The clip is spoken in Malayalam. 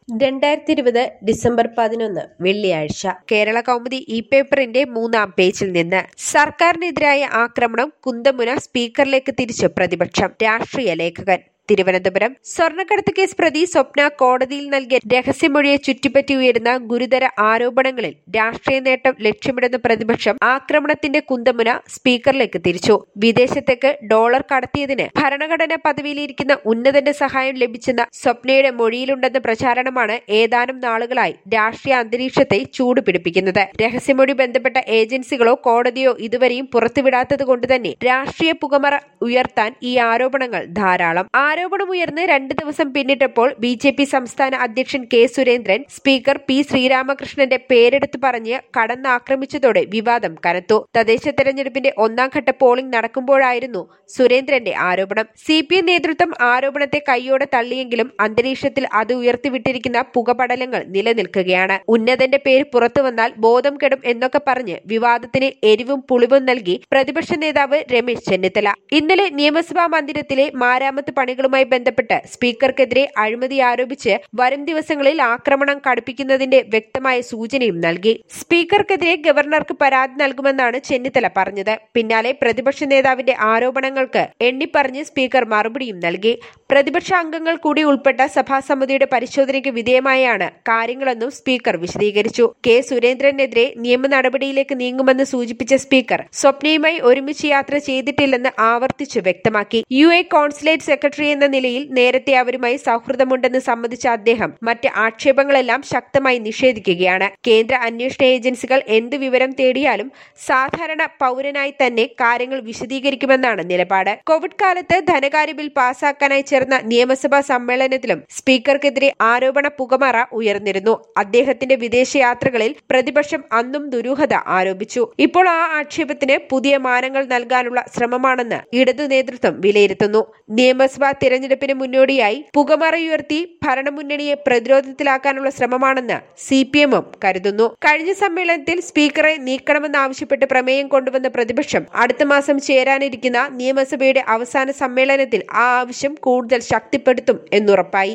രണ്ടായിരത്തി ഇരുപത് ഡിസംബർ പതിനൊന്ന് വെള്ളിയാഴ്ച കേരള കൗമുദി ഇ പേപ്പറിന്റെ മൂന്നാം പേജിൽ നിന്ന് സർക്കാരിനെതിരായ ആക്രമണം കുന്തമുന സ്പീക്കറിലേക്ക് തിരിച്ച് പ്രതിപക്ഷം രാഷ്ട്രീയ ലേഖകൻ തിരുവനന്തപുരം സ്വർണ്ണക്കടത്ത് കേസ് പ്രതി സ്വപ്ന കോടതിയിൽ നൽകിയ രഹസ്യമൊഴിയെ ചുറ്റിപ്പറ്റി ഉയരുന്ന ഗുരുതര ആരോപണങ്ങളിൽ രാഷ്ട്രീയ നേട്ടം ലക്ഷ്യമിടുന്ന പ്രതിപക്ഷം ആക്രമണത്തിന്റെ കുന്തമുന സ്പീക്കറിലേക്ക് തിരിച്ചു വിദേശത്തേക്ക് ഡോളർ കടത്തിയതിന് ഭരണഘടനാ പദവിയിലിരിക്കുന്ന ഉന്നതന്റെ സഹായം ലഭിച്ചെന്ന സ്വപ്നയുടെ മൊഴിയിലുണ്ടെന്ന പ്രചാരണമാണ് ഏതാനും നാളുകളായി രാഷ്ട്രീയ അന്തരീക്ഷത്തെ ചൂടുപിടിപ്പിക്കുന്നത് രഹസ്യമൊഴി ബന്ധപ്പെട്ട ഏജൻസികളോ കോടതിയോ ഇതുവരെയും പുറത്തുവിടാത്തത് കൊണ്ട് തന്നെ രാഷ്ട്രീയ പുകമറ ഉയർത്താൻ ഈ ആരോപണങ്ങൾ ധാരാളം ആരോപണമുയർന്ന് രണ്ട് ദിവസം പിന്നിട്ടപ്പോൾ ബി ജെ പി സംസ്ഥാന അധ്യക്ഷൻ കെ സുരേന്ദ്രൻ സ്പീക്കർ പി ശ്രീരാമകൃഷ്ണന്റെ പേരെടുത്ത് പറഞ്ഞ് കടന്നാക്രമിച്ചതോടെ വിവാദം കനത്തു തദ്ദേശ തെരഞ്ഞെടുപ്പിന്റെ ഒന്നാം ഘട്ട പോളിംഗ് നടക്കുമ്പോഴായിരുന്നു സുരേന്ദ്രന്റെ ആരോപണം സി പി എം നേതൃത്വം ആരോപണത്തെ കൈയോടെ തള്ളിയെങ്കിലും അന്തരീക്ഷത്തിൽ അത് ഉയർത്തിവിട്ടിരിക്കുന്ന പുകപടലങ്ങൾ നിലനിൽക്കുകയാണ് ഉന്നതന്റെ പേര് പുറത്തു വന്നാൽ ബോധം കെടും എന്നൊക്കെ പറഞ്ഞ് വിവാദത്തിന് എരിവും പുളിവും നൽകി പ്രതിപക്ഷ നേതാവ് രമേശ് ചെന്നിത്തല ഇന്നലെ നിയമസഭാ മന്ദിരത്തിലെ മാരാമത്ത് പണികളുമായി ബന്ധപ്പെട്ട് സ്പീക്കർക്കെതിരെ അഴിമതി ആരോപിച്ച് വരും ദിവസങ്ങളിൽ ആക്രമണം കടുപ്പിക്കുന്നതിന്റെ വ്യക്തമായ സൂചനയും നൽകി സ്പീക്കർക്കെതിരെ ഗവർണർക്ക് പരാതി നൽകുമെന്നാണ് ചെന്നിത്തല പറഞ്ഞത് പിന്നാലെ പ്രതിപക്ഷ നേതാവിന്റെ ആരോപണങ്ങൾക്ക് എണ്ണിപ്പറഞ്ഞ് സ്പീക്കർ മറുപടിയും നൽകി പ്രതിപക്ഷ അംഗങ്ങൾ കൂടി ഉൾപ്പെട്ട സഭാസമിതിയുടെ പരിശോധനയ്ക്ക് വിധേയമായാണ് കാര്യങ്ങളെന്നും സ്പീക്കർ വിശദീകരിച്ചു കെ സുരേന്ദ്രനെതിരെ നിയമ നടപടിയിലേക്ക് നീങ്ങുമെന്ന് സൂചിപ്പിച്ച സ്പീക്കർ സ്വപ്നയുമായി ഒരുമിച്ച് യാത്ര ചെയ്തിട്ടില്ലെന്ന് ആവർത്തിച്ചു വ്യക്തമാക്കി യു എ കോൺസുലേറ്റ് സെക്രട്ടറി എന്ന നിലയിൽ നേരത്തെ അവരുമായി സൗഹൃദമുണ്ടെന്ന് സമ്മതിച്ച അദ്ദേഹം മറ്റ് ആക്ഷേപങ്ങളെല്ലാം ശക്തമായി നിഷേധിക്കുകയാണ് കേന്ദ്ര അന്വേഷണ ഏജൻസികൾ എന്ത് വിവരം തേടിയാലും സാധാരണ പൗരനായി തന്നെ കാര്യങ്ങൾ വിശദീകരിക്കുമെന്നാണ് നിലപാട് കോവിഡ് കാലത്ത് ധനകാര്യ ബിൽ പാസാക്കാനായി ചേർന്ന നിയമസഭാ സമ്മേളനത്തിലും സ്പീക്കർക്കെതിരെ ആരോപണ പുകമറ ഉയർന്നിരുന്നു അദ്ദേഹത്തിന്റെ വിദേശയാത്രകളിൽ പ്രതിപക്ഷം അന്നും ദുരൂഹത ആരോപിച്ചു ഇപ്പോൾ ആ ആക്ഷേപത്തിന് പുതിയ മാനങ്ങൾ നൽകാനുള്ള ശ്രമമാണെന്ന് ഇടതു നേതൃത്വം വിലയിരുത്തുന്നു നിയമസഭാ തിരഞ്ഞെടുപ്പിന് മുന്നോടിയായി പുകമറയുയർത്തി ഭരണമുന്നണിയെ പ്രതിരോധത്തിലാക്കാനുള്ള ശ്രമമാണെന്ന് സി പി എമ്മും കരുതുന്നു കഴിഞ്ഞ സമ്മേളനത്തിൽ സ്പീക്കറെ നീക്കണമെന്നാവശ്യപ്പെട്ട് പ്രമേയം കൊണ്ടുവന്ന പ്രതിപക്ഷം അടുത്ത മാസം ചേരാനിരിക്കുന്ന നിയമസഭയുടെ അവസാന സമ്മേളനത്തിൽ ആ ആവശ്യം കൂടുതൽ ശക്തിപ്പെടുത്തും എന്നുറപ്പായി